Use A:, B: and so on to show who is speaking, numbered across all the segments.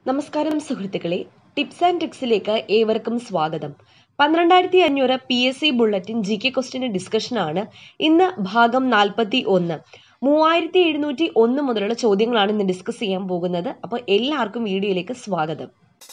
A: നമസ്കാരം സുഹൃത്തുക്കളെ tips and ട്രിക്സിലേക്ക് ഏവർക്കും സ്വാഗതം പന്ത്രണ്ടായിരത്തി അഞ്ഞൂറ് P S C bulletin G K ക്വസ്റ്റിന്റെ ഡിസ്കഷനാണ് ഇന്ന് ഭാഗം നാൽപ്പത്തി ഒന്ന് മൂവായിരത്തി എഴുന്നൂറ്റി ഒന്ന് മുതലുള്ള ചോദ്യങ്ങളാണ് ഇന്ന് ഡിസ്കസ് ചെയ്യാൻ പോകുന്നത് അപ്പോൾ എല്ലാവർക്കും വീഡിയോയിലേക്ക് സ്വാഗതം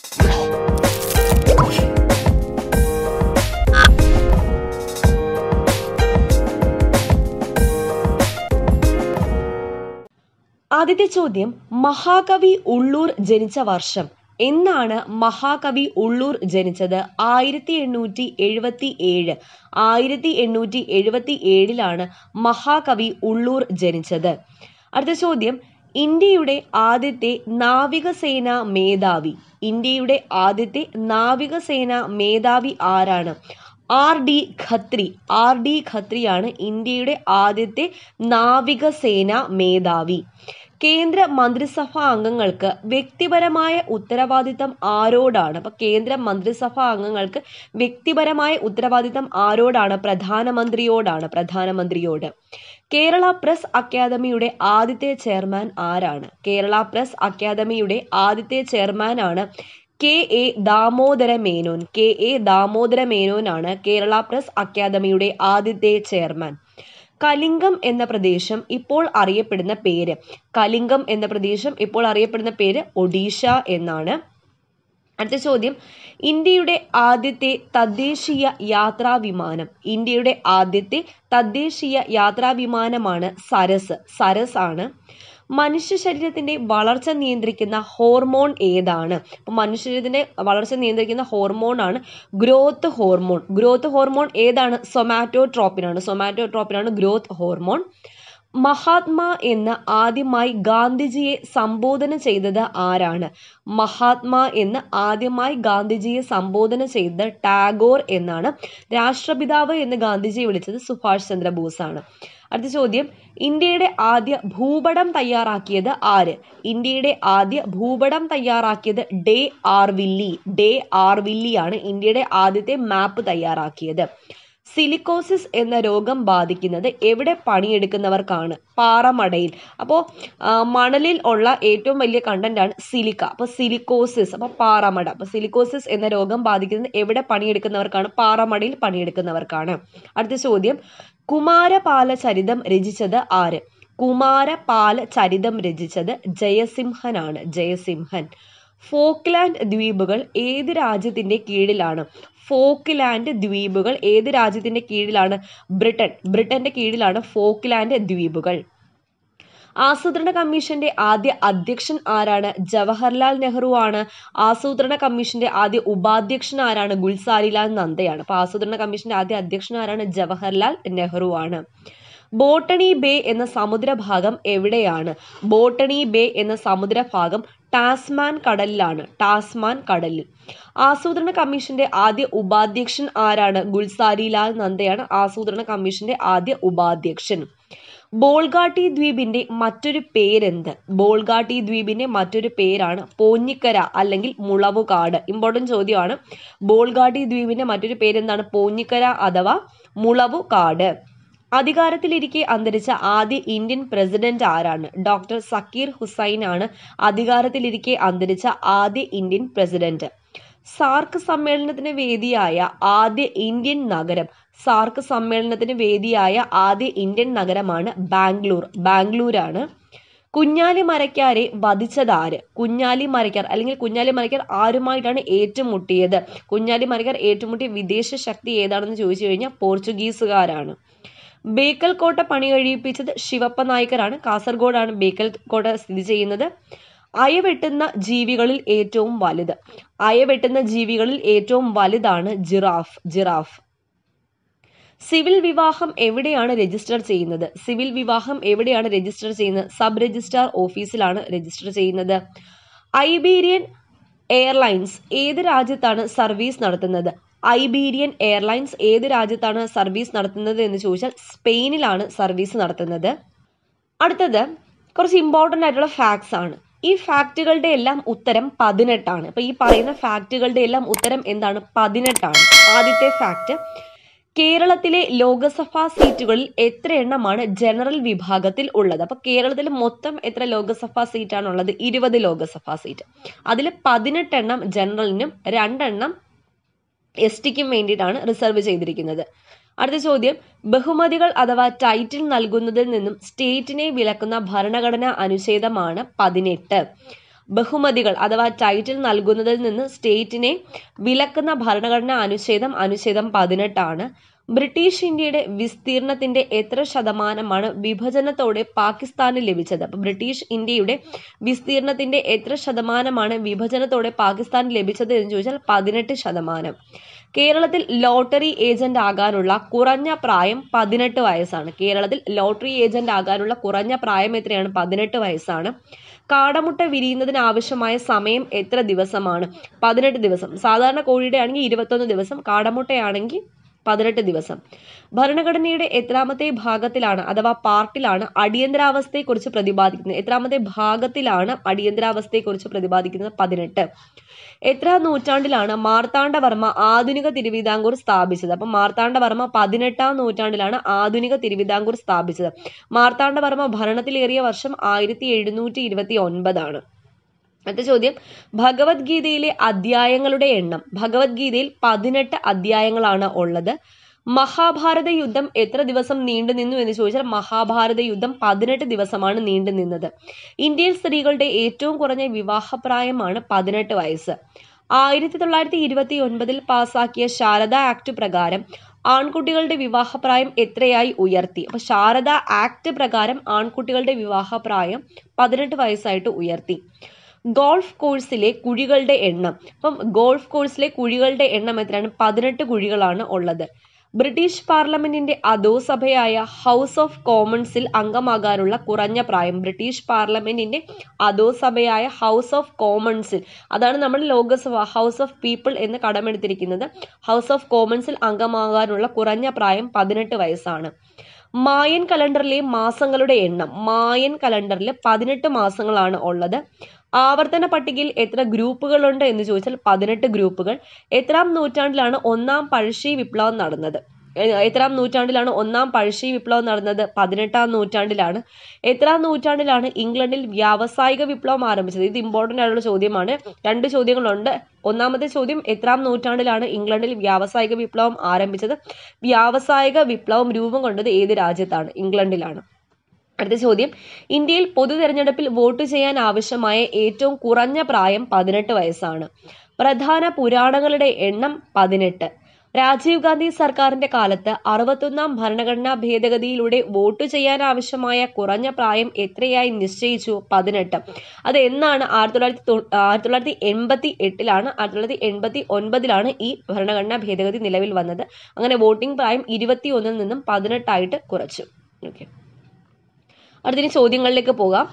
A: ആദ്യത്തെ ചോദ്യം മഹാകവി ഉള്ളൂർ ജനിച്ച വർഷം എന്നാണ് മഹാകവി ഉള്ളൂർ ജനിച്ചത് ആയിരത്തി എണ്ണൂറ്റി എഴുപത്തി ഏഴ് ആയിരത്തി എണ്ണൂറ്റി എഴുപത്തി ഏഴിലാണ് മഹാകവി ഉള്ളൂർ ജനിച്ചത് അടുത്ത ചോദ്യം ഇന്ത്യയുടെ ആദ്യത്തെ നാവികസേന മേധാവി ഇന്ത്യയുടെ ആദ്യത്തെ നാവികസേന മേധാവി ആരാണ് R D Khatri R D ഖത്രിയാണ് ഇന്ത്യയുടെ ആദ്യത്തെ നാവികസേന മേധാവി കേന്ദ്ര മന്ത്രിസഭാ അംഗങ്ങൾക്ക് വ്യക്തിപരമായ ഉത്തരവാദിത്തം ആരോടാണ് അപ്പൊ കേന്ദ്ര മന്ത്രിസഭാ അംഗങ്ങൾക്ക് വ്യക്തിപരമായ ഉത്തരവാദിത്തം ആരോടാണ് പ്രധാനമന്ത്രിയോടാണ് പ്രധാനമന്ത്രിയോട് കേരള പ്രസ് അക്കാദമിയുടെ ആദ്യത്തെ ചെയർമാൻ ആരാണ് കേരള പ്രസ് അക്കാദമിയുടെ ആദ്യത്തെ ചെയർമാനാണ് K A Damodara Menon K A Damodara മേനോനാണ് കേരള പ്രസ് അക്കാദമിയുടെ ആദ്യത്തെ ചെയർമാൻ കലിംഗം എന്ന പ്രദേശം ഇപ്പോൾ അറിയപ്പെടുന്ന പേര് കലിംഗം എന്ന പ്രദേശം ഇപ്പോൾ അറിയപ്പെടുന്ന പേര് ഒഡീഷ എന്നാണ് അടുത്ത ചോദ്യം ഇന്ത്യയുടെ ആദ്യത്തെ തദ്ദേശീയ യാത്രാ വിമാനം ഇന്ത്യയുടെ ആദ്യത്തെ തദ്ദേശീയ യാത്രാ വിമാനമാണ് സരസ് സരസ് ആണ് മനുഷ്യ ശരീരത്തിന്റെ വളർച്ച നിയന്ത്രിക്കുന്ന ഹോർമോൺ ഏതാണ് അപ്പൊ മനുഷ്യ ശരീരത്തിന്റെ വളർച്ച നിയന്ത്രിക്കുന്ന ഹോർമോൺ ആണ് ഗ്രോത്ത് ഹോർമോൺ ഗ്രോത്ത് ഹോർമോൺ ഏതാണ് സൊമാറ്റോട്രോപ്പിൻ ആണ് സൊമാറ്റോട്രോപ്പിൻ ആണ് ഗ്രോത്ത് ഹോർമോൺ മഹാത്മാ എന്ന് ആദ്യമായി ഗാന്ധിജിയെ സംബോധന ചെയ്തത് ആരാണ് മഹാത്മാ എന്ന് ആദ്യമായി ഗാന്ധിജിയെ സംബോധന ചെയ്തത് ടാഗോർ എന്നാണ് രാഷ്ട്രപിതാവ് എന്ന് ഗാന്ധിജിയെ വിളിച്ചത് സുഭാഷ് ചന്ദ്രബോസ് ആണ് അടുത്ത ചോദ്യം ഇന്ത്യയുടെ ആദ്യ ഭൂപടം തയ്യാറാക്കിയത് ആര് ഇന്ത്യയുടെ ആദ്യ ഭൂപടം തയ്യാറാക്കിയത് ഡേ ആർവില്ലി ഡേ ആർവില്ലിയാണ് ഇന്ത്യയുടെ ആദ്യത്തെ മാപ്പ് തയ്യാറാക്കിയത് സിലിക്കോസിസ് എന്ന രോഗം ബാധിക്കുന്നത് എവിടെ പണിയെടുക്കുന്നവർക്കാണ് പാറമടയിൽ അപ്പോൾ മണലിൽ ഉള്ള ഏറ്റവും വലിയ കണ്ടന്റ് ആണ് സിലിക്ക അപ്പോൾ സിലിക്കോസിസ് അപ്പോൾ പാറമട അപ്പോൾ സിലിക്കോസിസ് എന്ന രോഗം ബാധിക്കുന്നത് എവിടെ പണിയെടുക്കുന്നവർക്കാണ് പാറമടയിൽ പണിയെടുക്കുന്നവർക്കാണ് അടുത്ത ചോദ്യം കുമാരപാല ചരിതം രചിച്ചത് ആര് കുമാരപാല ചരിതം രചിച്ചത് ജയസിംഹനാണ് ജയസിംഹൻ ഫോക്ലാൻഡ് ദ്വീപുകൾ ഏത് രാജ്യത്തിന്റെ കീഴിലാണ് ഫോക്ലാൻഡ് ദ്വീപുകൾ ഏത് രാജ്യത്തിന്റെ കീഴിലാണ് ബ്രിട്ടൻ ബ്രിട്ടന്റെ കീഴിലാണ് ഫോക്ലാൻഡ് ദ്വീപുകൾ ആസൂത്രണ കമ്മീഷന്റെ ആദ്യ അധ്യക്ഷൻ ആരാണ് ജവഹർലാൽ നെഹ്റു ആണ് ആസൂത്രണ കമ്മീഷന്റെ ആദ്യ ഉപാധ്യക്ഷൻ ആരാണ് ഗുൽസാരിലാൽ നന്ദയാണ് അപ്പൊ ആസൂത്രണ കമ്മീഷന്റെ ആദ്യ അധ്യക്ഷൻ ആരാണ് ജവഹർലാൽ നെഹ്റു ആണ് ബോട്ടണി ബേ എന്ന സമുദ്രഭാഗം എവിടെയാണ് ബോട്ടണി ബേ എന്ന സമുദ്രഭാഗം ടാസ്മാൻ കടലിലാണ് ടാസ്മാൻ കടലിൽ ആസൂത്രണ കമ്മീഷന്റെ ആദ്യ ഉപാധ്യക്ഷൻ ആരാണ് ഗുൽസാരിലാൽ നന്ദയാണ് ആസൂത്രണ കമ്മീഷന്റെ ആദ്യ ഉപാധ്യക്ഷൻ ബോൾഗാട്ടി ദ്വീപിന്റെ മറ്റൊരു പേരെന്ത് ബോൾഗാട്ടി ദ്വീപിന്റെ മറ്റൊരു പേരാണ് പോഞ്ഞിക്കര അല്ലെങ്കിൽ മുളവുകാട് ഇമ്പോർട്ടൻറ്റ് ചോദ്യമാണ് ബോൾഗാട്ടി ദ്വീപിന്റെ മറ്റൊരു പേരെന്താണ് പോഞ്ഞിക്കര അഥവാ മുളവുകാട് അധികാരത്തിലിരിക്കെ അന്തരിച്ച ആദ്യ ഇന്ത്യൻ പ്രസിഡന്റ് ആരാണ് ഡോക്ടർ സക്കീർ ഹുസൈൻ ആണ് അധികാരത്തിലിരിക്കെ അന്തരിച്ച ആദ്യ ഇന്ത്യൻ പ്രസിഡന്റ് സാർക്ക് സമ്മേളനത്തിന് വേദിയായ ആദ്യ ഇന്ത്യൻ നഗരം സാർക്ക് സമ്മേളനത്തിന് വേദിയായ ആദ്യ ഇന്ത്യൻ നഗരമാണ് ബാംഗ്ലൂർ ബാംഗ്ലൂരാണ് കുഞ്ഞാലി മരക്കാരെ വധിച്ചതാര് കുഞ്ഞാലി മരക്കാർ അല്ലെങ്കിൽ കുഞ്ഞാലി മരക്കാർ ആരുമായിട്ടാണ് ഏറ്റുമുട്ടിയത് കുഞ്ഞാലി മരക്കാർ ഏറ്റുമുട്ടിയ വിദേശ ശക്തി ഏതാണെന്ന് ചോദിച്ചു കഴിഞ്ഞാൽ പോർച്ചുഗീസുകാരാണ് ബേക്കൽ കോട്ട പണി കഴിപ്പിച്ചത് ശിവപ്പ നായ്ക്കരാണ് കാസർഗോഡാണ് ബേക്കൽ കോട്ട സ്ഥിതി ചെയ്യുന്നത് അയവെട്ടുന്ന ജീവികളിൽ ഏറ്റവും വലുത് അയവെട്ടുന്ന ജീവികളിൽ ഏറ്റവും വലുതാണ് ജിറാഫ് ജിറാഫ് സിവിൽ വിവാഹം എവിടെയാണ് രജിസ്റ്റർ ചെയ്യുന്നത് സിവിൽ വിവാഹം എവിടെയാണ് രജിസ്റ്റർ ചെയ്യുന്നത് സബ് രജിസ്ട്രാർ ഓഫീസിലാണ് രജിസ്റ്റർ ചെയ്യുന്നത് ഐബീരിയൻ എയർലൈൻസ് ഏത് രാജ്യത്താണ് സർവീസ് നടത്തുന്നത് ഐബീരിയൻ എയർലൈൻസ് ഏത് രാജ്യത്താണ് സർവീസ് നടത്തുന്നത് എന്ന് ചോദിച്ചാൽ സ്പെയിനിലാണ് സർവീസ് നടത്തുന്നത് അടുത്തത് കുറച്ച് ഇമ്പോർട്ടൻ്റ് ആയിട്ടുള്ള ഫാക്ട്സ് ആണ് ഈ ഫാക്റ്റുകളുടെ എല്ലാം ഉത്തരം പതിനെട്ടാണ് അപ്പൊ ഈ പറയുന്ന ഫാക്റ്റുകളുടെ എല്ലാം ഉത്തരം എന്താണ് പതിനെട്ടാണ് ആദ്യത്തെ ഫാക്റ്റ് കേരളത്തിലെ ലോക്സഭാ സീറ്റുകളിൽ എത്ര എണ്ണമാണ് ജനറൽ വിഭാഗത്തിൽ ഉള്ളത് അപ്പൊ കേരളത്തിൽ മൊത്തം എത്ര ലോക്സഭാ സീറ്റാണ് ഉള്ളത് ഇരുപത് ലോക്സഭാ സീറ്റ് അതിൽ പതിനെട്ടെണ്ണം ജനറലിനും രണ്ടെണ്ണം എസ് ടിക്കും വേണ്ടിയിട്ടാണ് റിസർവ് ചെയ്തിരിക്കുന്നത് അടുത്ത ചോദ്യം ബഹുമതികൾ അഥവാ ടൈറ്റിൽ നൽകുന്നതിൽ നിന്നും സ്റ്റേറ്റിനെ വിലക്കുന്ന ഭരണഘടനാ അനുച്ഛേദമാണ് പതിനെട്ട് ബഹുമതികൾ അഥവാ ടൈറ്റിൽ നൽകുന്നതിൽ നിന്ന് സ്റ്റേറ്റിനെ വിലക്കുന്ന ഭരണഘടനാ അനുച്ഛേദം അനുച്ഛേദം പതിനെട്ടാണ് ബ്രിട്ടീഷ് ഇന്ത്യയുടെ വിസ്തീർണത്തിന്റെ എത്ര ശതമാനമാണ് വിഭജനത്തോടെ പാകിസ്ഥാന് ലഭിച്ചത് അപ്പൊ ബ്രിട്ടീഷ് ഇന്ത്യയുടെ വിസ്തീർണത്തിന്റെ എത്ര ശതമാനമാണ് വിഭജനത്തോടെ പാകിസ്ഥാന് ലഭിച്ചത് എന്ന് ചോദിച്ചാൽ പതിനെട്ട് ശതമാനം കേരളത്തിൽ ലോട്ടറി ഏജന്റ് ആകാനുള്ള കുറഞ്ഞ പ്രായം പതിനെട്ട് വയസ്സാണ് കേരളത്തിൽ ലോട്ടറി ഏജന്റ് ആകാനുള്ള കുറഞ്ഞ പ്രായം എത്രയാണ് പതിനെട്ട് വയസ്സാണ് കാടമുട്ട വിരിയുന്നതിന് ആവശ്യമായ സമയം എത്ര ദിവസമാണ് പതിനെട്ട് ദിവസം സാധാരണ കോഴിയുടെ ആണെങ്കിൽ ഇരുപത്തൊന്ന് ദിവസം കാടമുട്ടയാണെങ്കിൽ പതിനെട്ട് ദിവസം ഭരണഘടനയുടെ എത്രാമത്തെ ഭാഗത്തിലാണ് അഥവാ പാർട്ടിലാണ് അടിയന്തരാവസ്ഥയെക്കുറിച്ച് പ്രതിപാദിക്കുന്നത് എത്രാമത്തെ ഭാഗത്തിലാണ് അടിയന്തരാവസ്ഥയെക്കുറിച്ച് പ്രതിപാദിക്കുന്നത് പതിനെട്ട് എത്രാം നൂറ്റാണ്ടിലാണ് മാർത്താണ്ഡവർമ്മ ആധുനിക തിരുവിതാംകൂർ സ്ഥാപിച്ചത് അപ്പം മാർത്താണ്ഡവർമ്മ പതിനെട്ടാം നൂറ്റാണ്ടിലാണ് ആധുനിക തിരുവിതാംകൂർ സ്ഥാപിച്ചത് മാർത്താണ്ഡവർമ്മ ഭരണത്തിലേറിയ വർഷം ആയിരത്തി എഴുന്നൂറ്റി ഇരുപത്തി ഒൻപതാണ് അടുത്ത ചോദ്യം ഭഗവത്ഗീതയിലെ അധ്യായങ്ങളുടെ എണ്ണം ഭഗവത്ഗീതയിൽ പതിനെട്ട് അധ്യായങ്ങളാണ് ഉള്ളത് മഹാഭാരത യുദ്ധം എത്ര ദിവസം നീണ്ടു നിന്നു എന്ന് ചോദിച്ചാൽ മഹാഭാരത യുദ്ധം പതിനെട്ട് ദിവസമാണ് നീണ്ടു നിന്നത് ഇന്ത്യൻ സ്ത്രീകളുടെ ഏറ്റവും കുറഞ്ഞ വിവാഹപ്രായമാണ് പതിനെട്ട് വയസ്സ് ആയിരത്തി തൊള്ളായിരത്തി ഇരുപത്തി ഒൻപതിൽ പാസാക്കിയ ശാരദ ആക്ട് പ്രകാരം ആൺകുട്ടികളുടെ വിവാഹപ്രായം എത്രയായി ഉയർത്തി അപ്പൊ ശാരദ ആക്ട് പ്രകാരം ആൺകുട്ടികളുടെ വിവാഹപ്രായം പതിനെട്ട് വയസ്സായിട്ട് ഉയർത്തി ഗോൾഫ് കോഴ്സിലെ കുഴികളുടെ എണ്ണം അപ്പം ഗോൾഫ് കോഴ്സിലെ കുഴികളുടെ എണ്ണം എത്രയാണ് പതിനെട്ട് കുഴികളാണ് ഉള്ളത് ബ്രിട്ടീഷ് പാർലമെന്റിന്റെ അധോസഭയായ ഹൗസ് ഓഫ് കോമൺസിൽ അംഗമാകാനുള്ള കുറഞ്ഞ പ്രായം ബ്രിട്ടീഷ് പാർലമെന്റിന്റെ അധോസഭയായ ഹൗസ് ഓഫ് കോമൺസിൽ അതാണ് നമ്മൾ ലോകസഭ ഹൗസ് ഓഫ് പീപ്പിൾ എന്ന് കടമെടുത്തിരിക്കുന്നത് ഹൗസ് ഓഫ് കോമൺസിൽ അംഗമാകാനുള്ള കുറഞ്ഞ പ്രായം പതിനെട്ട് വയസ്സാണ് മായൻ കലണ്ടറിലെ മാസങ്ങളുടെ എണ്ണം മായൻ കലണ്ടറിൽ പതിനെട്ട് മാസങ്ങളാണ് ഉള്ളത് ആവർത്തന പട്ടികയിൽ എത്ര ഗ്രൂപ്പുകളുണ്ട് എന്ന് ചോദിച്ചാൽ പതിനെട്ട് ഗ്രൂപ്പുകൾ എത്രാം നൂറ്റാണ്ടിലാണ് ഒന്നാം പഴശ്ശി വിപ്ലവം നടന്നത് എ- എത്രാം നൂറ്റാണ്ടിലാണ് ഒന്നാം പഴശ്ശി വിപ്ലവം നടന്നത് പതിനെട്ടാം നൂറ്റാണ്ടിലാണ് എത്രാം നൂറ്റാണ്ടിലാണ് ഇംഗ്ലണ്ടിൽ വ്യാവസായിക വിപ്ലവം ആരംഭിച്ചത് ഇത് ഇമ്പോർട്ടൻ്റ് ആയിട്ടുള്ള ചോദ്യമാണ് രണ്ട് ചോദ്യങ്ങളുണ്ട് ഒന്നാമത്തെ ചോദ്യം എത്രാം നൂറ്റാണ്ടിലാണ് ഇംഗ്ലണ്ടിൽ വ്യാവസായിക വിപ്ലവം ആരംഭിച്ചത് വ്യാവസായിക വിപ്ലവം രൂപം കൊണ്ടത് ഏത് രാജ്യത്താണ് ഇംഗ്ലണ്ടിലാണ് അടുത്ത ചോദ്യം ഇന്ത്യയിൽ പൊതു തെരഞ്ഞെടുപ്പിൽ വോട്ട് ചെയ്യാൻ ആവശ്യമായ ഏറ്റവും കുറഞ്ഞ പ്രായം പതിനെട്ട് വയസ്സാണ് പ്രധാന പുരാണങ്ങളുടെ എണ്ണം പതിനെട്ട് രാജീവ് ഗാന്ധി സർക്കാരിന്റെ കാലത്ത് അറുപത്തൊന്നാം ഭരണഘടനാ ഭേദഗതിയിലൂടെ വോട്ട് ചെയ്യാൻ ആവശ്യമായ കുറഞ്ഞ പ്രായം എത്രയായി നിശ്ചയിച്ചു പതിനെട്ട് അത് എന്നാണ് ആയിരത്തി തൊള്ളായിരത്തി തൊ- ആയിരത്തി തൊള്ളായിരത്തി എൺപത്തി എട്ടിലാണ് ആയിരത്തി തൊള്ളായിരത്തി എൺപത്തി ഒൻപതിലാണ് ഈ ഭരണഘടനാ ഭേദഗതി നിലവിൽ വന്നത് അങ്ങനെ വോട്ടിംഗ് പ്രായം ഇരുപത്തി ഒന്നിൽ നിന്നും പതിനെട്ടായിട്ട് കുറച്ചു ഓക്കെ അടുത്തിനി ചോദ്യങ്ങളിലേക്ക് പോകാം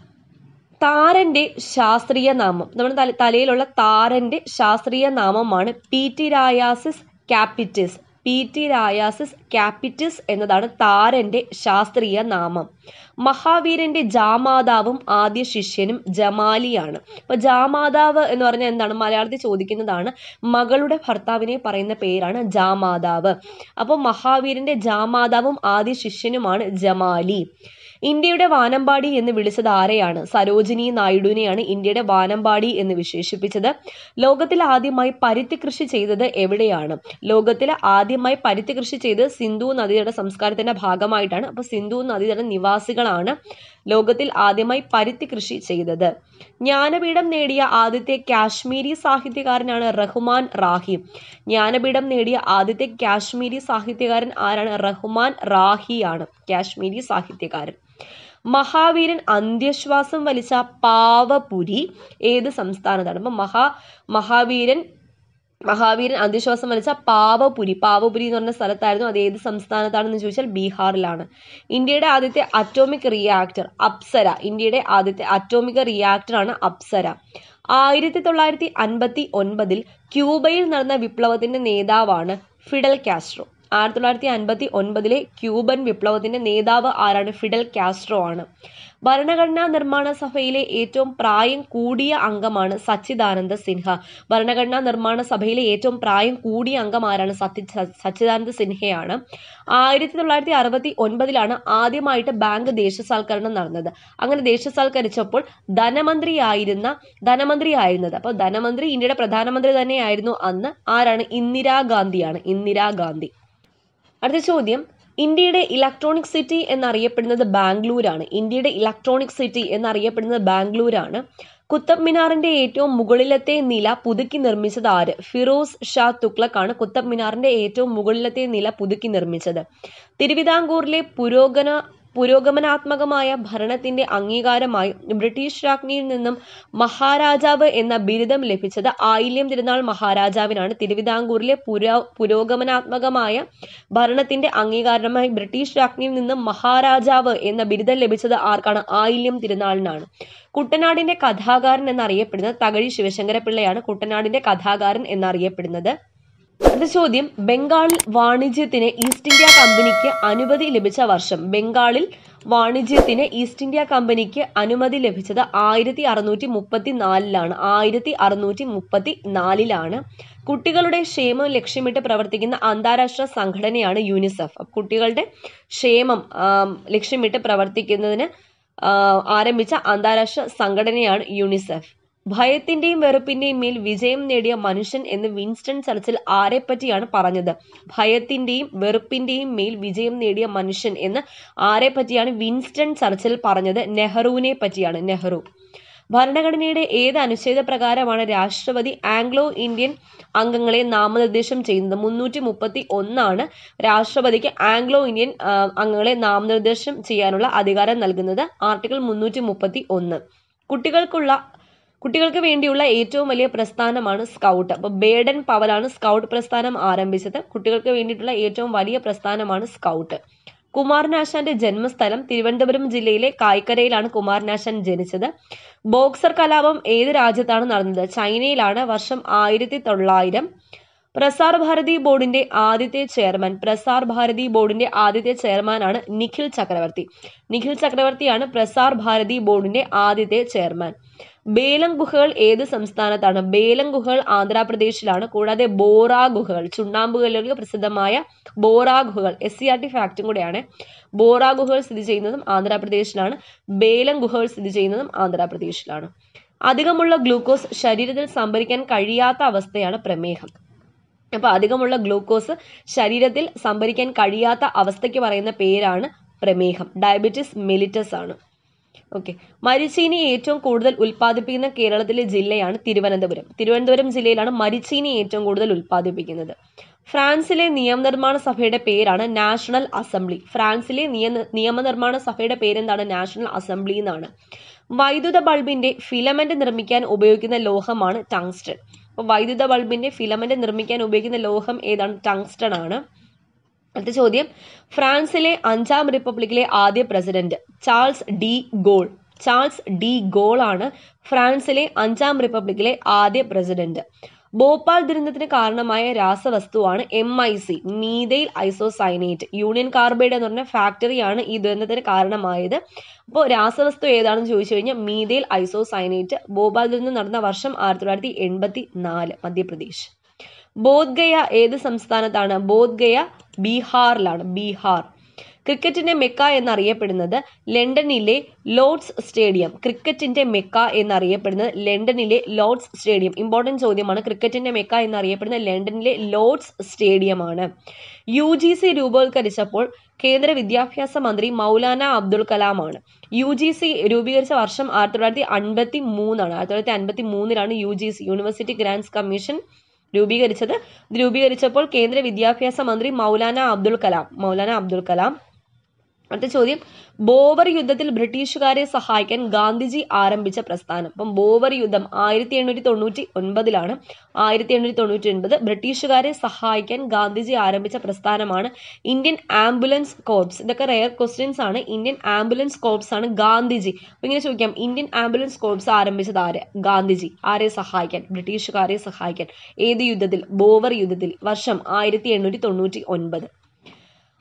A: താരന്റെ ശാസ്ത്രീയ നാമം നമ്മുടെ തല തലയിലുള്ള താരന്റെ ശാസ്ത്രീയ നാമമാണ് pityriasis capitis pityriasis capitis എന്നതാണ് താരന്റെ ശാസ്ത്രീയ നാമം മഹാവീരന്റെ ജാമാതാവും ആദ്യ ശിഷ്യനും ജമാലിയാണ് അപ്പൊ ജാമാതാവ് എന്ന് പറഞ്ഞാൽ എന്താണ് മലയാളത്തിൽ ചോദിക്കുന്നതാണ് മകളുടെ ഭർത്താവിനെ പറയുന്ന പേരാണ് ജാമാതാവ് അപ്പോൾ മഹാവീരന്റെ ജാമാതാവും ആദ്യ ശിഷ്യനുമാണ് ജമാലി ഇന്ത്യയുടെ വാനമ്പാടി എന്ന് വിളിച്ചത് ആരെയാണ് സരോജിനി നായിഡുവിനെയാണ് ഇന്ത്യയുടെ വാനമ്പാടി എന്ന് വിശേഷിപ്പിച്ചത് ലോകത്തിൽ ആദ്യമായി പരുത്തി കൃഷി ചെയ്തത് എവിടെയാണ് ലോകത്തിൽ ആദ്യമായി പരുത്തി കൃഷി ചെയ്ത് സിന്ധു നദിയുടെ സംസ്കാരത്തിന്റെ ഭാഗമായിട്ടാണ് അപ്പൊ സിന്ധു നദിയുടെ നിവാസികളാണ് ലോകത്തിൽ ആദ്യമായി പരുത്തി കൃഷി ചെയ്തത് ജ്ഞാനപീഠം നേടിയ ആദ്യത്തെ കാശ്മീരി സാഹിത്യകാരനാണ് റഹ്മാൻ റാഹി ജ്ഞാനപീഠം നേടിയ ആദ്യത്തെ കാശ്മീരി സാഹിത്യകാരൻ ആരാണ് റഹ്മാൻ റാഹിയാണ് കാശ്മീരി സാഹിത്യകാരൻ മഹാവീരൻ അന്ത്യശ്വാസം വലിച്ച പാവപുരി ഏത് സംസ്ഥാനത്താണ് അപ്പൊ മഹാ മഹാവീരൻ മഹാവീരൻ അന്ത്യശ്വാസം വലിച്ച പാവപുരി പാവപുരി എന്ന് പറഞ്ഞ സ്ഥലത്തായിരുന്നു അത് ഏത് സംസ്ഥാനത്താണെന്ന് ചോദിച്ചാൽ ബീഹാറിലാണ് ഇന്ത്യയുടെ ആദ്യത്തെ അറ്റോമിക് റിയാക്ടർ അപ്സര ഇന്ത്യയുടെ ആദ്യത്തെ അറ്റോമിക് റിയാക്ടർ ആണ് അപ്സര ആയിരത്തി തൊള്ളായിരത്തി അൻപത്തി ഒൻപതിൽ ക്യൂബയിൽ നടന്ന വിപ്ലവത്തിന്റെ നേതാവാണ് ഫിഡൽ കാസ്ട്രോ ആയിരത്തി തൊള്ളായിരത്തി അൻപത്തി ഒൻപതിലെ ക്യൂബൻ വിപ്ലവത്തിന്റെ നേതാവ് ആരാണ് ഫിഡൽ കാസ്ട്രോ ആണ് ഭരണഘടനാ നിർമ്മാണ സഭയിലെ ഏറ്റവും പ്രായം കൂടിയ അംഗമാണ് സച്ചിദാനന്ദ സിൻഹ ഭരണഘടനാ നിർമ്മാണ സഭയിലെ ഏറ്റവും പ്രായം കൂടിയ അംഗം ആരാണ് സത്യ സച്ചിദാനന്ദ സിൻഹയാണ് ആയിരത്തി തൊള്ളായിരത്തി അറുപത്തി ഒൻപതിലാണ് ആദ്യമായിട്ട് ബാങ്ക് ദേശസാൽക്കരണം നടന്നത് അങ്ങനെ ദേശസാൽക്കരിച്ചപ്പോൾ ധനമന്ത്രിയായിരുന്ന ധനമന്ത്രിയായിരുന്നത് അപ്പോൾ ധനമന്ത്രി ഇന്ത്യയുടെ പ്രധാനമന്ത്രി തന്നെയായിരുന്നു അന്ന് ആരാണ് ഇന്ദിരാഗാന്ധിയാണ് ഇന്ദിരാഗാന്ധി അടുത്ത ചോദ്യം ഇന്ത്യയുടെ ഇലക്ട്രോണിക് സിറ്റി എന്നറിയപ്പെടുന്നത് ബാംഗ്ലൂരാണ് ഇന്ത്യയുടെ ഇലക്ട്രോണിക് സിറ്റി എന്നറിയപ്പെടുന്നത് ബാംഗ്ലൂരാണ് കുത്തബ് മിനാറിന്റെ ഏറ്റവും മുകളിലത്തെ നില പുതുക്കി നിർമ്മിച്ചത് ആര് ഫിറോസ് ഷാ തുഗ്ലക് ആണ് കുത്തബ് മിനാറിന്റെ ഏറ്റവും മുകളിലത്തെ നില പുതുക്കി നിർമ്മിച്ചത് തിരുവിതാംകൂറിലെ പുരോഗന പുരോഗമനാത്മകമായ ഭരണത്തിന്റെ അംഗീകാരമായി ബ്രിട്ടീഷ് രാജ്ഞിയിൽ നിന്നും മഹാരാജാവ് എന്ന ബിരുദം ലഭിച്ചത് ആയില്യം തിരുനാൾ മഹാരാജാവിനാണ് തിരുവിതാംകൂറിലെ പുരോ പുരോഗമനാത്മകമായ ഭരണത്തിന്റെ അംഗീകാരമായി ബ്രിട്ടീഷ് രാജ്ഞിയിൽ നിന്നും മഹാരാജാവ് എന്ന ബിരുദം ലഭിച്ചത് ആർക്കാണ് ആയില്യം തിരുനാളിനാണ് കുട്ടനാടിന്റെ കഥാകാരൻ എന്നറിയപ്പെടുന്നത് തകഴി ശിവശങ്കരപിള്ളയാണ് കുട്ടനാടിന്റെ കഥാകാരൻ എന്നറിയപ്പെടുന്നത് അടുത്ത ചോദ്യം ബംഗാളിൽ വാണിജ്യത്തിന് ഈസ്റ്റ് ഇന്ത്യ കമ്പനിക്ക് അനുമതി ലഭിച്ച വർഷം ബംഗാളിൽ വാണിജ്യത്തിന് ഈസ്റ്റ് ഇന്ത്യ കമ്പനിക്ക് അനുമതി ലഭിച്ചത് ആയിരത്തി അറുന്നൂറ്റി മുപ്പത്തി നാലിലാണ് ആയിരത്തി അറുന്നൂറ്റി മുപ്പത്തി നാലിലാണ് കുട്ടികളുടെ ക്ഷേമം ലക്ഷ്യമിട്ട് പ്രവർത്തിക്കുന്ന അന്താരാഷ്ട്ര സംഘടനയാണ് യൂണിസെഫ് കുട്ടികളുടെ ക്ഷേമം ലക്ഷ്യമിട്ട് പ്രവർത്തിക്കുന്നതിന് ആരംഭിച്ച അന്താരാഷ്ട്ര സംഘടനയാണ് യൂണിസെഫ് ഭയത്തിന്റെയും വെറുപ്പിന്റെയും മേൽ വിജയം നേടിയ മനുഷ്യൻ എന്ന് വിൻസ്റ്റൺ ചർച്ചിൽ ആരെ പറ്റിയാണ് പറഞ്ഞത് ഭയത്തിന്റെയും വെറുപ്പിന്റെയും മേൽ വിജയം നേടിയ മനുഷ്യൻ എന്ന് ആരെ പറ്റിയാണ് വിൻസ്റ്റൺ ചർച്ചിൽ പറഞ്ഞത് നെഹ്റുവിനെ പറ്റിയാണ് നെഹ്റു ഭരണഘടനയുടെ ഏത് അനുച്ഛേദ പ്രകാരമാണ് രാഷ്ട്രപതി ആംഗ്ലോ ഇന്ത്യൻ അംഗങ്ങളെ നാമനിർദ്ദേശം ചെയ്യുന്നത് മുന്നൂറ്റി മുപ്പത്തി ഒന്നാണ് രാഷ്ട്രപതിക്ക് ആംഗ്ലോ ഇന്ത്യൻ അംഗങ്ങളെ നാമനിർദ്ദേശം ചെയ്യാനുള്ള അധികാരം നൽകുന്നത് ആർട്ടിക്കിൾ മുന്നൂറ്റി മുപ്പത്തി ഒന്ന് കുട്ടികൾക്കുള്ള കുട്ടികൾക്ക് വേണ്ടിയുള്ള ഏറ്റവും വലിയ പ്രസ്ഥാനമാണ് സ്കൗട്ട് അപ്പോൾ ബേഡൻ പവലാണ് സ്കൗട്ട് പ്രസ്ഥാനം ആരംഭിച്ചത് കുട്ടികൾക്ക് വേണ്ടിയിട്ടുള്ള ഏറ്റവും വലിയ പ്രസ്ഥാനമാണ് സ്കൗട്ട് കുമാരനാശാന്റെ ജന്മസ്ഥലം തിരുവനന്തപുരം ജില്ലയിലെ കായ്ക്കരയിലാണ് കുമാരനാശാൻ ജനിച്ചത് ബോക്സർ കലാപം ഏത് രാജ്യത്താണ് നടന്നത് ചൈനയിലാണ് വർഷം ആയിരത്തി തൊള്ളായിരം പ്രസാർ ഭാരതി ബോർഡിന്റെ ആദ്യത്തെ ചെയർമാൻ പ്രസാർ ഭാരതി ബോർഡിന്റെ ആദ്യത്തെ ചെയർമാനാണ് നിഖിൽ ചക്രവർത്തി നിഖിൽ ചക്രവർത്തിയാണ് പ്രസാർ ഭാരതി ബോർഡിന്റെ ആദ്യത്തെ ചെയർമാൻ ബേലം ഗുഹകൾ ഏത് സംസ്ഥാനത്താണ് ബേലം ഗുഹകൾ ആന്ധ്രാപ്രദേശിലാണ് കൂടാതെ ബോറ ഗുഹകൾ ചുണ്ണാമ്പ് കല്ലുകൾക്ക് പ്രസിദ്ധമായ ബോറ ഗുഹകൾ എസ് സി ആർ ടി ഫാക്റ്റും കൂടെയാണ് ബോറ ഗുഹകൾ സ്ഥിതി ചെയ്യുന്നതും ആന്ധ്രാപ്രദേശിലാണ് ബേലം ഗുഹകൾ സ്ഥിതി ചെയ്യുന്നതും ആന്ധ്രാപ്രദേശിലാണ് അധികമുള്ള ഗ്ലൂക്കോസ് ശരീരത്തിൽ സംഭരിക്കാൻ കഴിയാത്ത അവസ്ഥയാണ് പ്രമേഹം അപ്പൊ അധികമുള്ള ഗ്ലൂക്കോസ് ശരീരത്തിൽ സംഭരിക്കാൻ കഴിയാത്ത അവസ്ഥയ്ക്ക് പറയുന്ന പേരാണ് പ്രമേഹം ഡയബറ്റിസ് മെലിറ്റസ് ആണ് ഓക്കെ മരിച്ചീനി ഏറ്റവും കൂടുതൽ ഉൽപ്പാദിപ്പിക്കുന്ന കേരളത്തിലെ ജില്ലയാണ് തിരുവനന്തപുരം തിരുവനന്തപുരം ജില്ലയിലാണ് മരിച്ചീനി ഏറ്റവും കൂടുതൽ ഉൽപ്പാദിപ്പിക്കുന്നത് ഫ്രാൻസിലെ നിയമനിർമ്മാണ സഭയുടെ പേരാണ് നാഷണൽ അസംബ്ലി ഫ്രാൻസിലെ നിയ നിയമനിർമ്മാണ സഭയുടെ പേരെന്താണ് നാഷണൽ അസംബ്ലി എന്നാണ് വൈദ്യുത ബൾബിന്റെ ഫിലമെന്റ് നിർമ്മിക്കാൻ ഉപയോഗിക്കുന്ന ലോഹമാണ് ടങ്സ്റ്റൺ അപ്പോൾ വൈദ്യുത ബൾബിന്റെ ഫിലമെന്റ് നിർമ്മിക്കാൻ ഉപയോഗിക്കുന്ന ലോഹം ഏതാണ് ടങ്സ്റ്റൺ ആണ് അടുത്ത ചോദ്യം ഫ്രാൻസിലെ അഞ്ചാം റിപ്പബ്ലിക്കിലെ ആദ്യ president Charles de Gaulle Charles de Gaulle ആണ് ഫ്രാൻസിലെ അഞ്ചാം റിപ്പബ്ലിക്കിലെ ആദ്യ പ്രസിഡന്റ് ഭോപ്പാൽ ദുരന്തത്തിന് കാരണമായ രാസവസ്തുവാണ് M I C methyl isocyanate Union Carbide എന്ന് പറഞ്ഞ ഫാക്ടറിയാണ് ഈ ദുരന്തത്തിന് കാരണമായത് അപ്പോൾ രാസവസ്തു ഏതാണെന്ന് ചോദിച്ചു കഴിഞ്ഞാൽ മീതൈൽ ഐസോസൈനേറ്റ് ഭോപ്പാൽ ദുരന്തം നടന്ന വർഷം ആയിരത്തി തൊള്ളായിരത്തി എൺപത്തി നാല് മധ്യപ്രദേശ് ബോധ്ഗയ ഏത് സംസ്ഥാനത്താണ് ബോധ്ഗയ ബീഹാറിലാണ് ബീഹാർ ക്രിക്കറ്റിന്റെ മെക്ക എന്നറിയപ്പെടുന്നത് ലണ്ടനിലെ ലോർഡ്സ് സ്റ്റേഡിയം ക്രിക്കറ്റിന്റെ മെക്ക എന്നറിയപ്പെടുന്നത് ലണ്ടനിലെ ലോർഡ്സ് സ്റ്റേഡിയം ഇമ്പോർട്ടൻറ്റ് ചോദ്യമാണ് ക്രിക്കറ്റിന്റെ മെക്ക എന്നറിയപ്പെടുന്നത് ലണ്ടനിലെ ലോർഡ്സ് സ്റ്റേഡിയമാണ് യു ജി സി രൂപവത്കരിച്ചപ്പോൾ കേന്ദ്ര വിദ്യാഭ്യാസ മന്ത്രി മൗലാന അബ്ദുൽ കലാമാണ് യു ജി സി രൂപീകരിച്ച വർഷം ആയിരത്തി തൊള്ളായിരത്തി അൻപത്തി മൂന്നാണ് ആയിരത്തി തൊള്ളായിരത്തി അൻപത്തി മൂന്നിലാണ് U G C University Grants Commission രൂപീകരിച്ചത് ഇത് രൂപീകരിച്ചപ്പോൾ കേന്ദ്ര വിദ്യാഭ്യാസ മന്ത്രി മൗലാന അബ്ദുൽ കലാം മൗലാന അബ്ദുൽ കലാം അടുത്ത ചോദ്യം ബോവർ യുദ്ധത്തിൽ ബ്രിട്ടീഷുകാരെ സഹായിക്കാൻ ഗാന്ധിജി ആരംഭിച്ച പ്രസ്ഥാനം അപ്പം ബോവർ യുദ്ധം ആയിരത്തി എണ്ണൂറ്റി തൊണ്ണൂറ്റി ഒൻപതിലാണ് ആയിരത്തി എണ്ണൂറ്റി തൊണ്ണൂറ്റി ഒൻപത് ബ്രിട്ടീഷുകാരെ സഹായിക്കാൻ ഗാന്ധിജി ആരംഭിച്ച പ്രസ്ഥാനമാണ് ഇന്ത്യൻ ആംബുലൻസ് കോർപ്സ് ഇതൊക്കെ റെയർ ക്വസ്റ്റ്യൻസ് ആണ് ഇന്ത്യൻ ആംബുലൻസ് കോർപ്സ് ആണ് ഗാന്ധിജി അപ്പൊ ഇങ്ങനെ ചോദിക്കാം ഇന്ത്യൻ ആംബുലൻസ് കോർപ്സ് ആരംഭിച്ചത് ആര് ഗാന്ധിജി ആരെ സഹായിക്കാൻ ബ്രിട്ടീഷുകാരെ സഹായിക്കാൻ ഏത് യുദ്ധത്തിൽ ബോവർ യുദ്ധത്തിൽ വർഷം ആയിരത്തി എണ്ണൂറ്റി തൊണ്ണൂറ്റി ഒൻപത്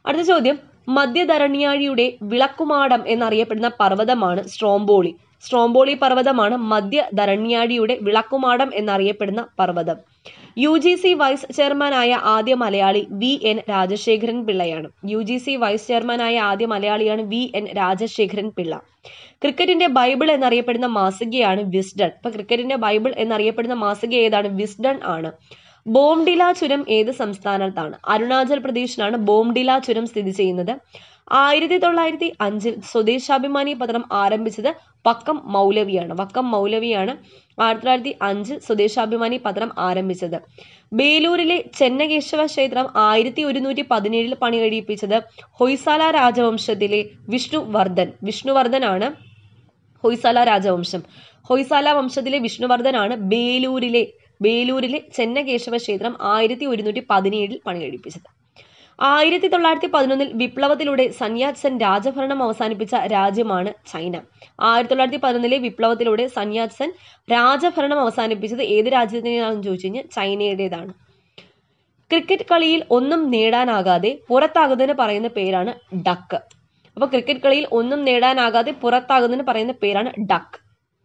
A: അടുത്ത ചോദ്യം മധ്യധരണ്യാഴിയുടെ വിളക്കുമാടം എന്നറിയപ്പെടുന്ന പർവ്വതമാണ് സ്ട്രോംബോളി സ്ട്രോംബോളി പർവ്വതമാണ് മധ്യധരണ്യാഴിയുടെ വിളക്കുമാടം എന്നറിയപ്പെടുന്ന പർവ്വതം യു ജി സി വൈസ് ചെയർമാനായ ആദ്യ മലയാളി വി എൻ രാജശേഖരൻ പിള്ളയാണ് യു ജി സി വൈസ് ചെയർമാനായ ആദ്യ മലയാളിയാണ് വി എൻ രാജശേഖരൻ പിള്ള ക്രിക്കറ്റിന്റെ ബൈബിൾ എന്നറിയപ്പെടുന്ന മാസികയാണ് വിസ്ഡൺ ഇപ്പൊ ക്രിക്കറ്റിന്റെ ബൈബിൾ എന്നറിയപ്പെടുന്ന മാസിക ഏതാണ് വിസ്ഡൺ ആണ് ബോംഡില ചുരം ഏത് സംസ്ഥാനത്താണ് അരുണാചൽ പ്രദേശിലാണ് ബോംഡില ചുരം സ്ഥിതി ചെയ്യുന്നത് ആയിരത്തി തൊള്ളായിരത്തി അഞ്ചിൽ സ്വദേശാഭിമാനി പത്രം ആരംഭിച്ചത് വക്കം മൗലവിയാണ് വക്കം മൗലവിയാണ് ആയിരത്തി തൊള്ളായിരത്തി അഞ്ച് സ്വദേശാഭിമാനി പത്രം ആരംഭിച്ചത് ബേലൂരിലെ ചെന്നകേശവ ക്ഷേത്രം ആയിരത്തി ഒരുന്നൂറ്റി പതിനേഴിൽ പണി കഴിപ്പിച്ചത് ഹൊയ്സാല രാജവംശത്തിലെ വിഷ്ണുവർദ്ധൻ വിഷ്ണുവർദ്ധനാണ് ഹൊയ്സാല രാജവംശം ഹൊയ്സാല വംശത്തിലെ വിഷ്ണുവർദ്ധനാണ് ബേലൂരിലെ ബേലൂരിലെ ചെന്നകേശവ ക്ഷേത്രം ആയിരത്തി ഒരുന്നൂറ്റി പതിനേഴിൽ പണി കഴിപ്പിച്ചത് ആയിരത്തി തൊള്ളായിരത്തി പതിനൊന്നിൽ വിപ്ലവത്തിലൂടെ സന്യാസൻ രാജഭരണം അവസാനിപ്പിച്ച രാജ്യമാണ് ചൈന ആയിരത്തി തൊള്ളായിരത്തി പതിനൊന്നിലെ വിപ്ലവത്തിലൂടെ സന്യാസൻ രാജഭരണം അവസാനിപ്പിച്ചത് ഏത് രാജ്യത്തിനാണെന്ന് ചോദിച്ചു കഴിഞ്ഞാൽ ചൈനയുടേതാണ് ക്രിക്കറ്റ് കളിയിൽ ഒന്നും നേടാനാകാതെ പുറത്താകുന്നതിന് പറയുന്ന പേരാണ് ഡക്ക് അപ്പൊ ക്രിക്കറ്റ് കളിയിൽ ഒന്നും നേടാനാകാതെ പുറത്താകുന്നതിന് പറയുന്ന പേരാണ് ഡക്ക്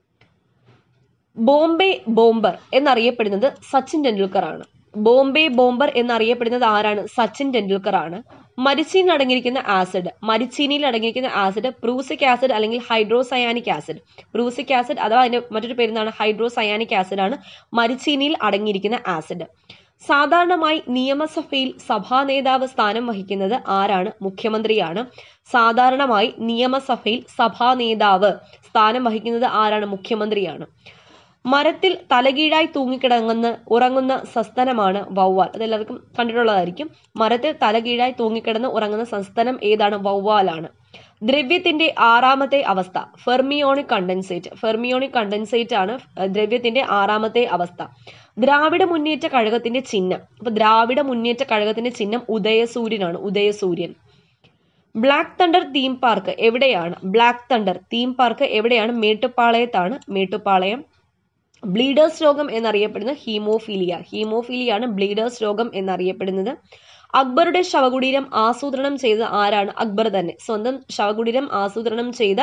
A: ബോംബെ ബോംബർ എന്നറിയപ്പെടുന്നത് സച്ചിൻ ടെണ്ടുൽക്കർ ആണ് ബോംബെ ബോംബർ എന്നറിയപ്പെടുന്നത് ആരാണ് സച്ചിൻ ടെണ്ടുൽക്കർ ആണ് മരിച്ചീനിൽ അടങ്ങിയിരിക്കുന്ന ആസിഡ് മരിച്ചീനിയിൽ അടങ്ങിയിരിക്കുന്ന ആസിഡ് പ്രൂസിക് ആസിഡ് അല്ലെങ്കിൽ ഹൈഡ്രോസയാനിക് ആസിഡ് പ്രൂസിക് ആസിഡ് അഥവാ അതിന്റെ മറ്റൊരു പേരെന്താണ് ഹൈഡ്രോസയാനിക് ആസിഡ് ആണ് മരിച്ചീനിയിൽ അടങ്ങിയിരിക്കുന്ന ആസിഡ് സാധാരണമായി നിയമസഭയിൽ സഭാ നേതാവ് സ്ഥാനം വഹിക്കുന്നത് ആരാണ് മുഖ്യമന്ത്രിയാണ് സാധാരണമായി നിയമസഭയിൽ സഭാ നേതാവ് സ്ഥാനം വഹിക്കുന്നത് ആരാണ് മുഖ്യമന്ത്രിയാണ് മരത്തിൽ തലകീഴായി തൂങ്ങിക്കിടങ്ങുന്ന ഉറങ്ങുന്ന സസ്തനമാണ് വവ്വാൽ അതെല്ലാവർക്കും കണ്ടിട്ടുള്ളതായിരിക്കും മരത്തിൽ തലകീഴായി തൂങ്ങിക്കിടന്ന് ഉറങ്ങുന്ന സസ്തനം ഏതാണ് വവ്വാലാണ് ദ്രവ്യത്തിന്റെ ആറാമത്തെ അവസ്ഥ ഫെർമിയോണിക് കണ്ടൻസേറ്റ് ഫെർമിയോണിക് കണ്ടൻസേറ്റ് ആണ് ദ്രവ്യത്തിന്റെ ആറാമത്തെ അവസ്ഥ ദ്രാവിഡ മുന്നേറ്റ കഴകത്തിന്റെ ചിഹ്നം അപ്പൊ ദ്രാവിഡ മുന്നേറ്റ കഴകത്തിന്റെ ചിഹ്നം ഉദയസൂര്യനാണ് ഉദയസൂര്യൻ ബ്ലാക്ക് തണ്ടർ തീം പാർക്ക് എവിടെയാണ് ബ്ലാക്ക് തണ്ടർ തീം പാർക്ക് എവിടെയാണ് മേട്ടുപ്പാളയത്താണ് മേട്ടുപ്പാളയം ബ്ലീഡേഴ്സ് രോഗം എന്നറിയപ്പെടുന്ന ഹീമോഫീലിയ ഹീമോഫീലിയാണ് ബ്ലീഡേഴ്സ് രോഗം എന്നറിയപ്പെടുന്നത് അക്ബറുടെ ശവകുടീരം ആസൂത്രണം ചെയ്ത ആരാണ് അക്ബർ തന്നെ സ്വന്തം ശവകുടീരം ആസൂത്രണം ചെയ്ത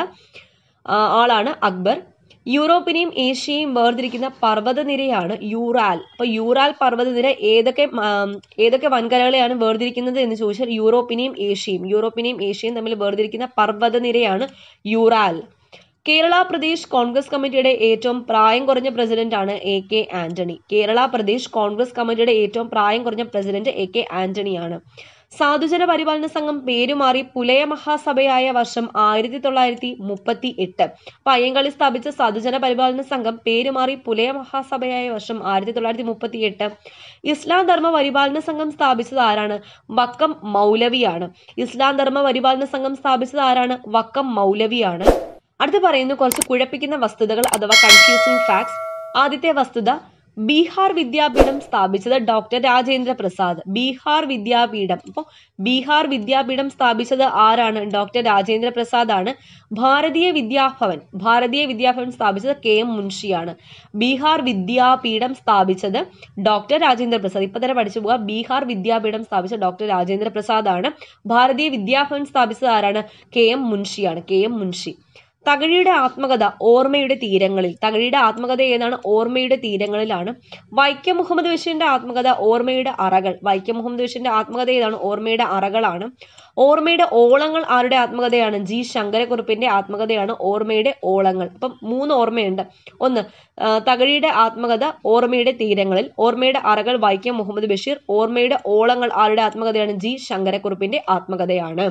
A: ആ, ആളാണ് അക്ബർ യൂറോപ്പിനെയും ഏഷ്യയെയും വേർതിരിക്കുന്ന പർവ്വതനിരയാണ് യൂറാൽ അപ്പൊ യൂറാൽ പർവ്വതനിര ഏതൊക്കെ ആം, ഏതൊക്കെ വൻകരകളെയാണ് വേർതിരിക്കുന്നത് എന്ന് ചോദിച്ചാൽ യൂറോപ്പിനെയും ഏഷ്യയും യൂറോപ്പിനെയും ഏഷ്യയും തമ്മിൽ വേർതിരിക്കുന്ന പർവ്വതനിരയാണ് യൂറാൽ കേരള പ്രദേശ് കോൺഗ്രസ് കമ്മിറ്റിയുടെ ഏറ്റവും പ്രായം കുറഞ്ഞ പ്രസിഡന്റ് ആണ് A K Antony Kerala Pradesh Congress കമ്മിറ്റിയുടെ ഏറ്റവും പ്രായം കുറഞ്ഞ പ്രസിഡന്റ് എ കെ ആന്റണിയാണ് സാധുജന പരിപാലന സംഘം പേരുമാറി പുലയ മഹാസഭയായ വർഷം ആയിരത്തി തൊള്ളായിരത്തി മുപ്പത്തി എട്ട് അപ്പൊ അയ്യങ്കളി സ്ഥാപിച്ച സാധുജന പരിപാലന സംഘം പേരുമാറി പുലയ മഹാസഭയായ വർഷം ആയിരത്തി തൊള്ളായിരത്തി മുപ്പത്തി എട്ട് ഇസ്ലാം ധർമ്മ പരിപാലന സംഘം സ്ഥാപിച്ചത് ആരാണ് വക്കം മൗലവിയാണ് ഇസ്ലാം ധർമ്മ പരിപാലന സംഘം സ്ഥാപിച്ചത് ആരാണ് വക്കം മൗലവിയാണ് അടുത്ത് പറയുന്നു കുറച്ച് കുഴപ്പിക്കുന്ന വസ്തുതകൾ അഥവാ കൺഫ്യൂസിംഗ് ഫാക്ട്സ് ആദ്യത്തെ വസ്തുത ബീഹാർ വിദ്യാപീഠം സ്ഥാപിച്ചത് ഡോക്ടർ രാജേന്ദ്ര പ്രസാദ് ബീഹാർ വിദ്യാപീഠം അപ്പോൾ ബീഹാർ വിദ്യാപീഠം സ്ഥാപിച്ചത് ആരാണ് ഡോക്ടർ രാജേന്ദ്ര പ്രസാദ് ആണ് ഭാരതീയ വിദ്യാഭവൻ ഭാരതീയ വിദ്യാഭവൻ സ്ഥാപിച്ചത് കെ എം മുൻഷിയാണ് ബീഹാർ വിദ്യാപീഠം സ്ഥാപിച്ചത് ഡോക്ടർ രാജേന്ദ്ര പ്രസാദ് ഇപ്പൊ തന്നെ പഠിച്ചു പോവുക ബീഹാർ വിദ്യാപീഠം സ്ഥാപിച്ച ഡോക്ടർ രാജേന്ദ്ര പ്രസാദ് ആണ് ഭാരതീയ വിദ്യാഭവൻ സ്ഥാപിച്ചത് ആരാണ് കെ എം മുൻഷിയാണ് കെ എം മുൻഷി തകഴിയുടെ ആത്മകഥ ഓർമ്മയുടെ തീരങ്ങളിൽ തകഴിയുടെ ആത്മകഥ ഏതാണ് ഓർമ്മയുടെ തീരങ്ങളിലാണ് വൈക്കം മുഹമ്മദ് ബഷീറിന്റെ ആത്മകഥ ഓർമ്മയുടെ അറകൾ വൈക്കം മുഹമ്മദ് ബഷീറിന്റെ ആത്മകഥ ഏതാണ് ഓർമ്മയുടെ അറകളാണ് ഓർമ്മയുടെ ഓളങ്ങൾ ആരുടെ ആത്മകഥയാണ് ജി ശങ്കരക്കുറുപ്പിന്റെ ആത്മകഥയാണ് ഓർമ്മയുടെ ഓളങ്ങൾ അപ്പം മൂന്ന് ഓർമ്മയുണ്ട് ഒന്ന് ആ, തകഴിയുടെ ആത്മകഥ ഓർമ്മയുടെ തീരങ്ങളിൽ ഓർമ്മയുടെ അറകൾ വൈക്കം മുഹമ്മദ് ബഷീർ ഓർമ്മയുടെ ഓളങ്ങൾ ആരുടെ ആത്മകഥയാണ് ജി ശങ്കരക്കുറുപ്പിന്റെ ആത്മകഥയാണ്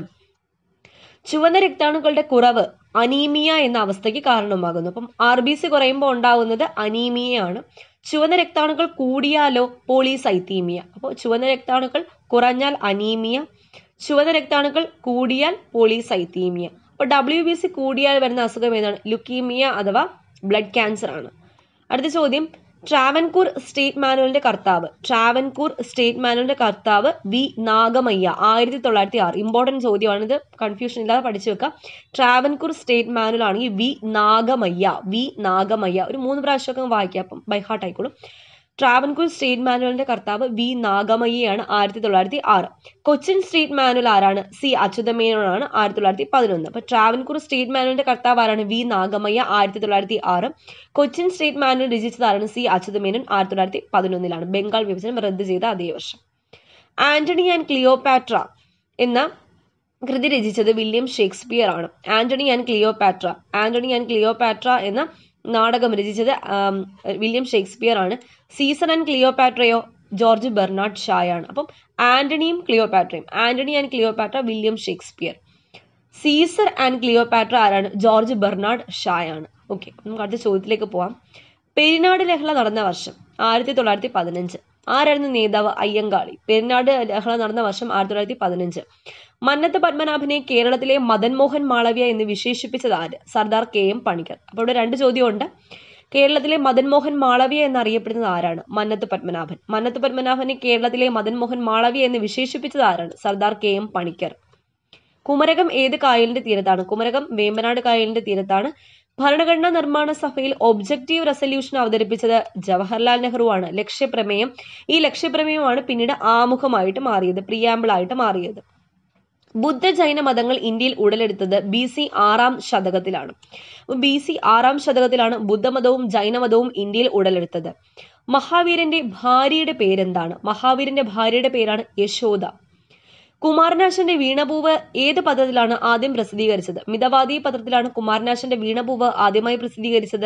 A: ചുവന്ന രക്താണുക്കളുടെ കുറവ് അനീമിയ എന്ന അവസ്ഥയ്ക്ക് കാരണമാകുന്നു അപ്പം ആർ ബി സി കുറയുമ്പോൾ ഉണ്ടാകുന്നത് അനീമിയയാണ് ചുവന്ന രക്താണുക്കൾ കൂടിയാലോ പോളിസൈത്തീമിയ അപ്പോൾ ചുവന്ന രക്താണുക്കൾ കുറഞ്ഞാൽ അനീമിയ ചുവന്ന രക്താണുക്കൾ കൂടിയാൽ പോളിസൈത്തീമിയ അപ്പോൾ ഡബ്ല്യു ബി സി കൂടിയാൽ വരുന്ന അസുഖം ഏതാണ് ലുക്കീമിയ അഥവാ ബ്ലഡ് ക്യാൻസർ ആണ് അടുത്ത ചോദ്യം ട്രാവൻകൂർ സ്റ്റേറ്റ് മാനുവലിന്റെ കർത്താവ് ട്രാവൻകൂർ സ്റ്റേറ്റ് മാനുവലിന്റെ കർത്താവ് വി നാഗമയ്യ ആയിരത്തി തൊള്ളായിരത്തി ആറ് ഇമ്പോർട്ടൻറ്റ് ചോദ്യമാണ് ഇത് കൺഫ്യൂഷൻ ഇല്ലാതെ പഠിച്ചു വെക്കാം ട്രാവൻകൂർ സ്റ്റേറ്റ് മാനുവൽ ആണെങ്കിൽ വി നാഗമയ്യ വി നാഗമയ്യ ഒരു മൂന്ന് പ്രാവശ്യമൊക്കെ വായിക്കാം അപ്പം ബൈ ഹാർട്ട് ആയിക്കോളും ട്രാവൻകൂർ സ്റ്റേറ്റ് മാനുവലിന്റെ കർത്താവ് വി നാഗമയ്യാണ് ആയിരത്തി തൊള്ളായിരത്തി ആറ് കൊച്ചിൻ സ്റ്റേറ്റ് മാനുവൽ ആരാണ് സി അച്യുതമേനോനാണ് ആയിരത്തി തൊള്ളായിരത്തി പതിനൊന്ന് അപ്പൊ ട്രാവൻകൂർ സ്റ്റേറ്റ് മാനുവലിന്റെ കർത്താവ് ആരാണ് വി നാഗമയ്യ ആയിരത്തി തൊള്ളായിരത്തി ആറ് കൊച്ചിൻ സ്റ്റേറ്റ് മാനുവൽ രചിച്ചത് ആരാണ് സി അച്യുതമേനോൻ ആയിരത്തി തൊള്ളായിരത്തി പതിനൊന്നിലാണ് ബംഗാൾ വിഭജനം റദ്ദ് ചെയ്ത അതേ വർഷം ആന്റണി ആൻഡ് ക്ലിയോപാട്ര എന്ന കൃതി രചിച്ചത് വില്യം ഷേക്സ്പിയർ ആണ് Antony and Cleopatra Antony and Cleopatra എന്ന നാടകം രചിച്ചത് ആം, വില്യം ഷേക്സ്പിയർ ആണ് സീസൺ ആൻഡ് ക്ലിയോപാട്രയോ ജോർജ് ബെർണാഡ് ഷായാണ് അപ്പം ആന്റണിയും ക്ലിയോപാട്രയും Antony and Cleopatra William Shakespeare Caesar and Cleopatra ആരാണ് ജോർജ് ബെർണാഡ് ഷായാണ് ഓക്കെ നമുക്ക് അടുത്ത ചോദ്യത്തിലേക്ക് പോവാം പെരിനാട് ലഹള നടന്ന വർഷം ആയിരത്തി തൊള്ളായിരത്തി പതിനഞ്ച് ആരായിരുന്നു നേതാവ് അയ്യങ്കാളി പെരിനാട് ലഹള നടന്ന വർഷം ആയിരത്തി തൊള്ളായിരത്തി പതിനഞ്ച് മന്നത്ത് പത്മനാഭനെ കേരളത്തിലെ മദൻ മോഹൻ മാളവ്യ എന്ന് വിശേഷിപ്പിച്ചത് ആര് സർദാർ കെ എം പണിക്കർ അപ്പോൾ ഇവിടെ രണ്ട് ചോദ്യമുണ്ട് കേരളത്തിലെ മദൻ മോഹൻ മാളവ്യ എന്നറിയപ്പെടുന്നത് ആരാണ് മന്നത്ത് പത്മനാഭൻ മന്നത്ത് പത്മനാഭനെ കേരളത്തിലെ മദൻ മോഹൻ മാളവ്യ എന്ന് വിശേഷിപ്പിച്ചത് ആരാണ് സർദാർ കെ എം പണിക്കർ കുമരകം ഏത് കായലിന്റെ തീരത്താണ് കുമരകം വേമ്പനാട് കായലിന്റെ തീരത്താണ് ഭരണഘടനാ നിർമ്മാണ സഭയിൽ ഒബ്ജക്റ്റീവ് റെസല്യൂഷൻ അവതരിപ്പിച്ചത് ജവഹർലാൽ നെഹ്റു ആണ് ലക്ഷ്യപ്രമേയം ഈ ലക്ഷ്യപ്രമേയമാണ് പിന്നീട് ആമുഖമായിട്ട് മാറിയത് പ്രിയാമ്പിൾ ആയിട്ട് മാറിയത് ബുദ്ധ ജൈന മതങ്ങൾ ഇന്ത്യയിൽ ഉടലെടുത്തത് ബി സി ആറാം ശതകത്തിലാണ് ബി സി ആറാം ശതകത്തിലാണ് ബുദ്ധമതവും ജൈനമതവും ഇന്ത്യയിൽ ഉടലെടുത്തത് മഹാവീരന്റെ ഭാര്യയുടെ പേരെന്താണ് മഹാവീരന്റെ ഭാര്യയുടെ പേരാണ് യശോദ കുമാരനാശന്റെ വീണപൂവ് ഏത് പത്രത്തിലാണ് ആദ്യം പ്രസിദ്ധീകരിച്ചത് മിതവാദി പത്രത്തിലാണ് കുമാരനാശന്റെ വീണപൂവ് ആദ്യമായി പ്രസിദ്ധീകരിച്ചത്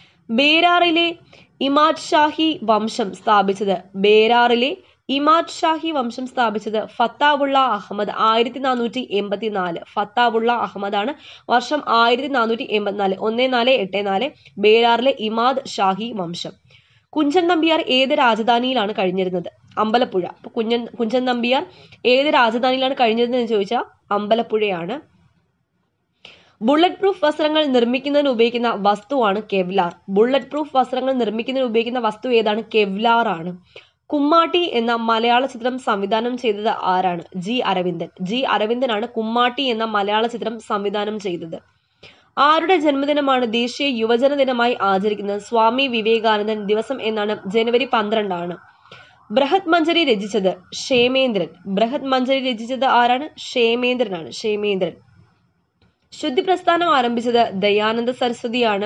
A: ബേരാറിലെ ഇമാദ് ഷാഹി വംശം സ്ഥാപിച്ചത് ബേരാറിലെ ഇമാദ് ഷാഹി വംശം സ്ഥാപിച്ചത് ഫത്താവുള്ള അഹമ്മദ് ആയിരത്തി നാനൂറ്റി എൺപത്തിനാല് ഫത്താവുള്ള അഹമ്മദാണ് വർഷം ആയിരത്തി നാനൂറ്റി എൺപത്തിനാല് ഒന്ന് നാല് എട്ട് നാല് ബേരാറിലെ ഇമാദ് ഷാഹി വംശം കുഞ്ചൻ നമ്പ്യാർ ഏത് രാജധാനിയിലാണ് കഴിഞ്ഞിരുന്നത് അമ്പലപ്പുഴ അപ്പൊ കുഞ്ഞൻ കുഞ്ചൻ നമ്പ്യാർ ഏത് രാജധാനിയിലാണ് കഴിഞ്ഞിരുന്നത് എന്ന് ചോദിച്ചാൽ അമ്പലപ്പുഴയാണ് ബുള്ളറ്റ് പ്രൂഫ് വസ്ത്രങ്ങൾ നിർമ്മിക്കുന്നതിന് ഉപയോഗിക്കുന്ന വസ്തുവാണ് കെവ്ലാർ ബുള്ളറ്റ് പ്രൂഫ് വസ്ത്രങ്ങൾ നിർമ്മിക്കുന്നതിന് ഉപയോഗിക്കുന്ന വസ്തു ഏതാണ് കെവ്ലാർ ആണ് കുമ്മാട്ടി എന്ന മലയാള ചിത്രം സംവിധാനം ചെയ്തത് ആരാണ് ജി അരവിന്ദൻ ജി അരവിന്ദനാണ് കുമ്മാട്ടി എന്ന മലയാള ചിത്രം സംവിധാനം ചെയ്തത് ആരുടെ ജന്മദിനമാണ് ദേശീയ യുവജന ദിനമായി ആചരിക്കുന്നത് സ്വാമി വിവേകാനന്ദൻ ദിവസം എന്നാണ് ജനുവരി പന്ത്രണ്ടാണ് ബൃഹത് മഞ്ജരി രചിച്ചത് ക്ഷേമേന്ദ്രൻ ബൃഹത് മഞ്ജരി രചിച്ചത് ആരാണ് ക്ഷേമേന്ദ്രനാണ് ക്ഷേമേന്ദ്രൻ ശുദ്ധി പ്രസ്ഥാനം ആരംഭിച്ചത് ദയാനന്ദ സരസ്വതിയാണ്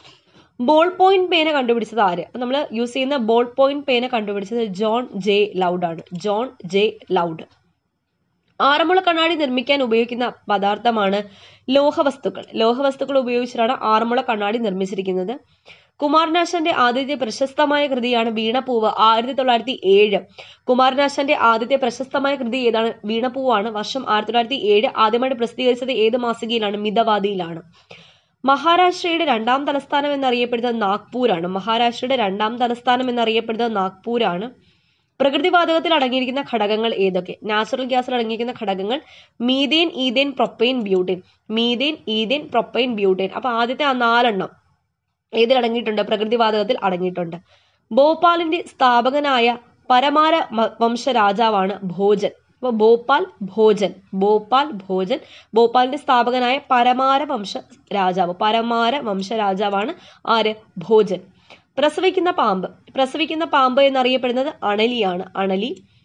A: ബോൾ പോയിന്റ് പേന കണ്ടുപിടിച്ചത് ആര് അപ്പൊ നമ്മൾ യൂസ് ചെയ്യുന്ന ബോൾ പോയിന്റ് പേന കണ്ടുപിടിച്ചത് ജോൺ ജെ ലൗഡ് ആണ് ജോൺ ജെ ലൗഡ് ആറന്മുള കണ്ണാടി നിർമ്മിക്കാൻ ഉപയോഗിക്കുന്ന പദാർത്ഥമാണ് ലോഹവസ്തുക്കൾ ലോഹവസ്തുക്കൾ ഉപയോഗിച്ചിട്ടാണ് ആറന്മുള കണ്ണാടി നിർമ്മിച്ചിരിക്കുന്നത് കുമാരനാശാന്റെ ആദ്യത്തെ പ്രശസ്തമായ കൃതിയാണ് വീണപ്പൂവ് ആയിരത്തി തൊള്ളായിരത്തി ഏഴ് കുമാരനാശാന്റെ ആദ്യത്തെ പ്രശസ്തമായ കൃതി ഏതാണ് വീണപ്പൂവാണ് വർഷം ആയിരത്തി തൊള്ളായിരത്തി ഏഴ് ആദ്യമായിട്ട് പ്രസിദ്ധീകരിച്ചത് ഏത് മാസികയിലാണ് മിതവാദിയിലാണ് മഹാരാഷ്ട്രയുടെ രണ്ടാം തലസ്ഥാനം എന്നറിയപ്പെടുന്നത് നാഗ്പൂരാണ് മഹാരാഷ്ട്രയുടെ രണ്ടാം തലസ്ഥാനം എന്നറിയപ്പെടുന്നത് നാഗ്പൂരാണ് പ്രകൃതിവാതകത്തിൽ അടങ്ങിയിരിക്കുന്ന ഘടകങ്ങൾ ഏതൊക്കെ നാച്ചുറൽ ഗ്യാസിൽ അടങ്ങിയിരിക്കുന്ന ഘടകങ്ങൾ methane ethane propane butane methane ethane propane butane അപ്പൊ ആദ്യത്തെ ആ നാലെണ്ണം ഏതിൽ അടങ്ങിയിട്ടുണ്ട് പ്രകൃതിവാതകത്തിൽ അടങ്ങിയിട്ടുണ്ട് ഭോപ്പാലിന്റെ സ്ഥാപകനായ പരമാര മ- വംശരാജാവാണ് ഭോജൻ അപ്പൊ ഭോപ്പാൽ ഭോജൻ ഭോപ്പാൽ ഭോജൻ ഭോപ്പാലിന്റെ സ്ഥാപകനായ പരമാര വംശ രാജാവ് പരമാര വംശ രാജാവാണ് ആര് ഭോജൻ പ്രസവിക്കുന്ന പാമ്പ് പ്രസവിക്കുന്ന പാമ്പ് എന്നറിയപ്പെടുന്നത് അണലിയാണ് അണലി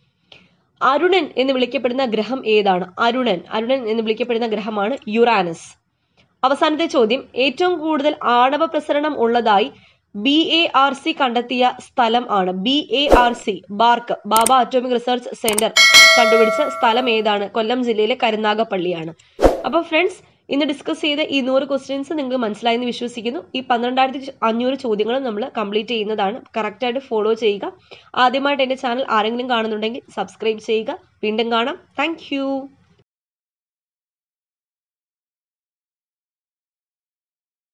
A: അരുണൻ എന്ന് വിളിക്കപ്പെടുന്ന ഗ്രഹം ഏതാണ് അരുണൻ അരുണൻ എന്ന് വിളിക്കപ്പെടുന്ന ഗ്രഹമാണ് യുറാനസ് അവസാനത്തെ ചോദ്യം ഏറ്റവും കൂടുതൽ ആണവ പ്രസരണം ഉള്ളതായി ബി എ ആർ സി കണ്ടെത്തിയ സ്ഥലം ആണ് B A R C BARC Bhabha atomic research centre കണ്ടുപിടിച്ച സ്ഥലം ഏതാണ് കൊല്ലം ജില്ലയിലെ കരുനാഗപ്പള്ളിയാണ് അപ്പോൾ ഫ്രണ്ട്സ് ഇന്ന് ഡിസ്കസ് ചെയ്ത ഈ നൂറ് ക്വസ്റ്റ്യൻസ് നിങ്ങൾക്ക് മനസ്സിലായെന്ന് വിശ്വസിക്കുന്നു ഈ പന്ത്രണ്ടായിരത്തി അഞ്ഞൂറ് ചോദ്യങ്ങളും നമ്മൾ കംപ്ലീറ്റ് ചെയ്യുന്നതാണ് കറക്റ്റായിട്ട് ഫോളോ ചെയ്യുക ആദ്യമായിട്ട് എൻ്റെ ചാനൽ ആരെങ്കിലും കാണുന്നുണ്ടെങ്കിൽ സബ്സ്ക്രൈബ് ചെയ്യുക വീണ്ടും കാണാം താങ്ക്